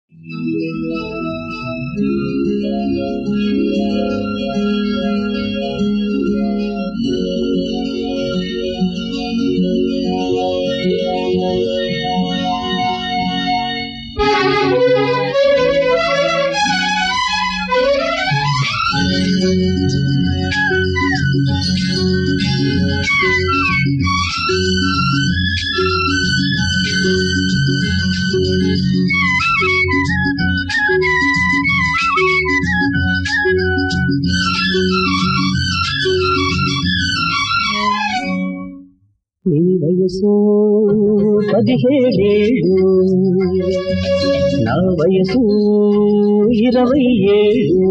నీ వయసు పదిహేడేళ్ళు నా వయసు ఇరవై ఏళ్ళు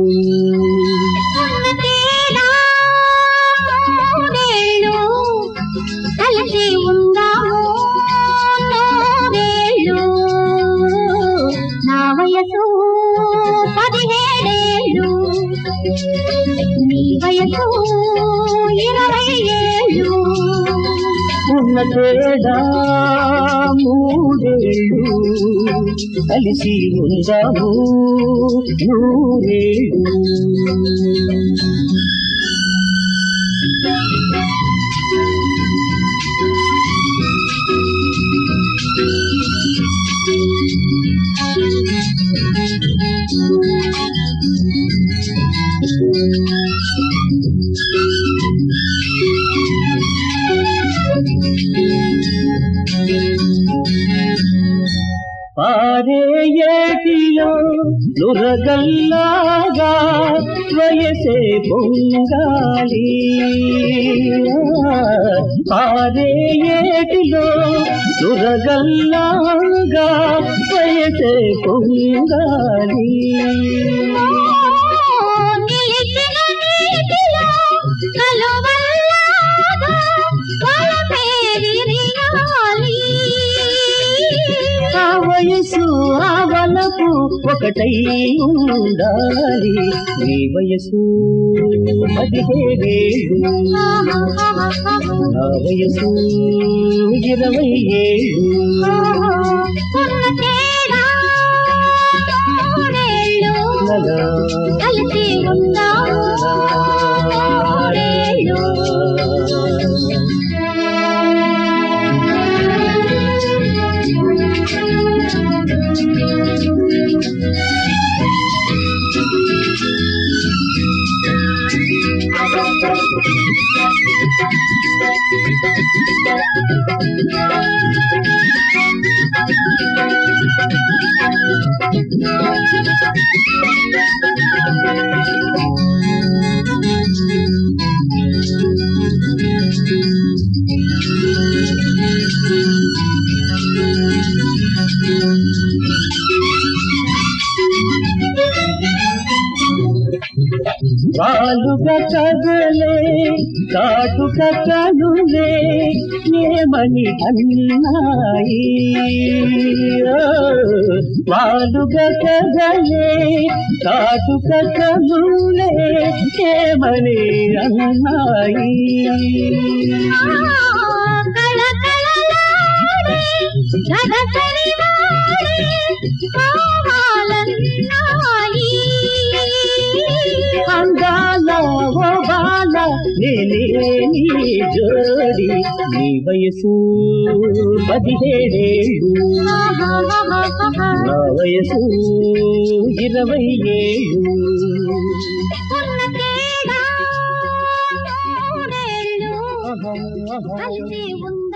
ఉన్నదేనా మూడేళ్ళు, కలిసి ఉందాము నూరేళ్ళు. నా వయసు పదిహేడేళ్ళు నీ వయసు ఇరవై ఏళ్ళు ఉన్న తేడా మూడేళ్ళు కలిసి ఉందాము నూరేళ్ళు పారే ఏటిలో నురగల్లాగా వయసే పొంగాలి పారే ఏటిలో నురగల్లాగా వయసే పొంగాలి నిలిచిన నీటిలో కలువల్లాగా వలపేరియాలి. ఆ వయసు ఆ వలపు ఒకటై ఉండాలి నీ వయసు పదిహేడేళ్ళు నా వయసు ఇరవై ఏళ్ళు ఉన్న తేడా మూడేళ్ళు. లలా, కలిసి ఉందాము మూడేళ్ళు. వాలుగా కదలే కాటుక కనులే ఏమని అన్నాయి ఓ, వాలుగా కదలే కాటుక కనులే ఏమని అన్నాయి కళకళలాడే గగసరివాడే కావాలన్నాయి. అందాల ఓ బాల నేనే నీ జోడి నీ వయసు పదిహేడేళ్ళు నా వయసు ఇరవై ఏళ్ళు ఉన్న తేడా మూడేళ్ళు. ఆహా, ఆహా. కలిసి ఉన్న